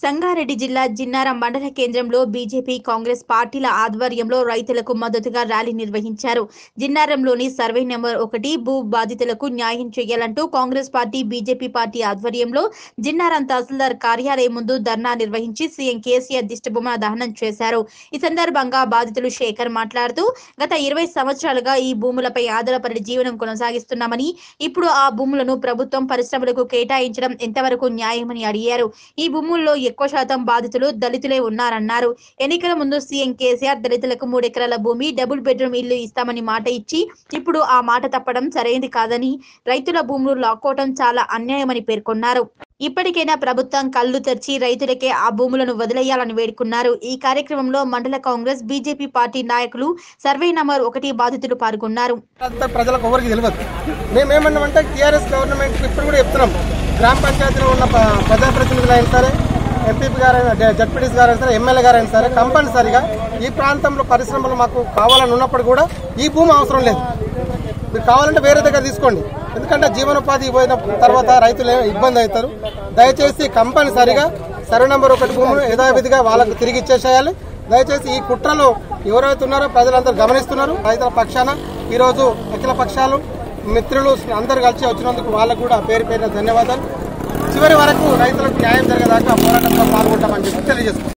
సంగారెడ్డి జిల్లా జిన్నారం మండల కేంద్రంలో బీజేపీ కాంగ్రెస్ పార్టీల ఆధ్వర్యంలో రైతులకు మద్దతుగా ర్యాలీ నిర్వహించారు జిన్నారంలోని సర్వే నెంబర్ ఒకటి భూ బాధితులకు న్యాయం చేయాలంటూ కాంగ్రెస్ పార్టీ బీజేపీ పార్టీ ఆధ్వర్యంలో జిన్నారం తహసీల్దార్ కార్యాలయం ముందు ధర్నా నిర్వహించి సీఎం కేసీఆర్ దిష్టబొమ్మ దహనం చేశారు ఈ సందర్భంగా బాధితులు శేఖర్ మాట్లాడుతూ గత ఇరవై సంవత్సరాలుగా ఈ భూములపై ఆధారపడి జీవనం కొనసాగిస్తున్నామని ఇప్పుడు ఆ భూములను ప్రభుత్వం పరిశ్రమలకు కేటాయించడం ఎంతవరకు న్యాయమని అడిగారు ఈ భూముల్లో ఎక్కువ శాతం బాధితులు దళితులే ఉన్నారన్నారు ఎన్నికల ముందు సీఎం కేసీఆర్ దళితులకు మూడెకరాల భూమి డబుల్ బెడ్రూమ్ ఇల్లు ఇస్తామని మాట ఇచ్చి ఇప్పుడు ఆ మాట తప్పడం సరైంది కాదని రైతుల భూములు లాక్కోవటం చాలా అన్యాయమని పేర్కొన్నారు ఇప్పటికైనా ప్రభుత్వం కళ్ళు తెరిచి రైతులకే ఆ భూములను వదిలేయాలని వేడుకున్నారు ఈ కార్యక్రమంలో మండల కాంగ్రెస్ బీజేపీ పార్టీ నాయకులు సర్వే నంబర్ ఒకటి బాధితులు పాల్గొన్నారు అంతా ప్రజలకు ఎవరికి తెలియదు మేమేమన్నామంటే టీఆర్ఎస్ గవర్నమెంట్ ఇప్పుడు కూడా చెప్తున్నాం గ్రామ పంచాయతీలో ఉన్న ప- ప్రజాప్రతినిధులు అయినా సరే ఎంపీపీ గారైనా జడ్పీటీసీ గారైనా సరే ఎమ్మెల్యే గారైనా సరే కంపల్సరిగా ఈ ప్రాంతంలో పరిశ్రమలు మాకు కావాలని ఉన్నప్పుడు కూడా ఈ భూమి అవసరం లేదు మీరు కావాలంటే వేరే దగ్గర తీసుకోండి ఎందుకంటే జీవనోపాధి పోయిన తర్వాత రైతులు ఏ- ఇబ్బంది అవుతారు దయచేసి కంపల్సరిగా సర్వే నెంబర్ ఒకటి భూములు యథావిధిగా వాళ్ళకు తిరిగి ఇచ్చేసేయాలి దయచేసి ఈ కుట్రలో ఎవరైతే ఉన్నారో ప్రజలందరూ గమనిస్తున్నారు రైతుల పక్షాన ఈరోజు అఖిల పక్షాలు మిత్రులు అందరూ కలిసి వచ్చినందుకు వాళ్ళకు కూడా పేరు పేరున ధన్యవాదాలు చివరి వరకు రైతులకు న్యాయం జరిగేదాకా పోరాటంలో పాల్గొంటామని చెప్పి తెలియజేస్తున్నాం